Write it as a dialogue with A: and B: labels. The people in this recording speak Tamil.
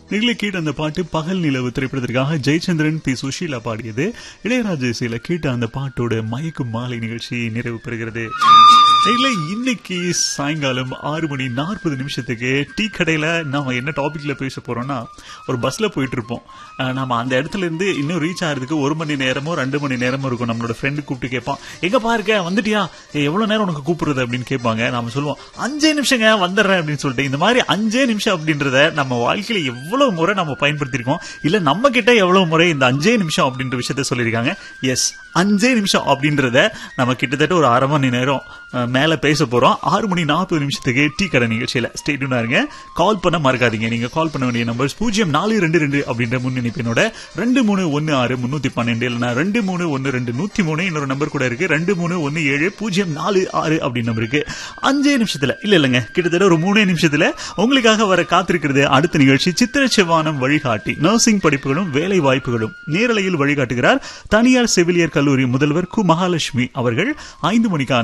A: நிகழ கேட்ட அந்த பாட்டு பகல் நிலவு திரைப்படத்திற்காக ஜெயச்சந்திரன் பி சுஷீலா பாடியது இளையராஜா இசையில கேட்ட அந்த பாட்டோட மயக்கும் மாலை நிகழ்ச்சி நிறைவு பெறுகிறது இல்ல இன்னைக்கு சாயங்காலம் ஆறு மணி நாற்பது நிமிஷத்துக்கு டீ கடையில நாம என்ன டாபிக்ல பேச போறோம்னா ஒரு பஸ்ல போயிட்டு இருப்போம் அஹ் நாம அந்த இடத்துல இருந்து இன்னும் ரீச் ஆகிறதுக்கு ஒரு மணி நேரமோ ரெண்டு மணி நேரமோ இருக்கும் நம்மளோட ஃப்ரெண்டு கூப்பிட்டு கேட்பான் எங்க பாருக்க வந்துட்டியா ஏய், எவ்வளவு நேரம் உனக்கு கூப்பிடுறது அப்படின்னு கேட்பாங்க நாம சொல்லுவோம் அஞ்சே நிமிஷங்க வந்துடுறேன் அப்படின்னு சொல்லிட்டு இந்த மாதிரி அஞ்சே நிமிஷம் அப்படின்றத நம்ம வாழ்க்கையில எவ்வளவு முறை நம்ம பயன்படுத்திருக்கோம் இல்ல நம்ம கிட்ட எவ்வளவு முறை இந்த அஞ்சே நிமிஷம் அப்படின்ற விஷயத்த சொல்லியிருக்காங்க எஸ் அஞ்சே நிமிஷம் அப்படின்றத நம்ம கிட்டத்தட்ட ஒரு அரை மணி நேரம் அஹ், மேல பேச போறோம் ஆறு மணி நாற்பது நிமிஷத்துக்கு டீ கடை நிகழ்ச்சியில ஸ்டேட்யூனா இருங்க கால் பண்ண மறக்காதீங்க நீங்க கால் பண்ண வேண்டிய நம்பர்ஸ் பூஜ்ஜியம் நாலு ரெண்டு ரெண்டு அப்படின்ற முன்னிணைப்பினோட ரெண்டு மூணு ஒன்னு ஆறு முன்னூத்தி பன்னெண்டு இல்லைன்னா ரெண்டு மூணு ஒன்னு ரெண்டு நூத்தி மூணு இன்னொரு நம்பர் கூட இருக்கு ரெண்டு மூணு ஒன்னு ஏழு பூஜ்ஜியம் நாலு ஆறு அப்படின்னு நம்பர் இருக்கு அஞ்சே நிமிஷத்துல இல்ல இல்லங்க கிட்டத்தட்ட ஒரு மூணே நிமிஷத்துல உங்களுக்காக வர காத்திருக்கிறது அடுத்த நிகழ்ச்சி சித்திர செவ்வானம் வழிகாட்டி நர்சிங் படிப்புகளும் வேலை வாய்ப்புகளும் நேரலையில் வழிகாட்டுகிறார் தனியார் செவிலியர் கல்லூரி முதல்வர் கு மகாலட்சுமி அவர்கள் ஐந்து மணிக்கான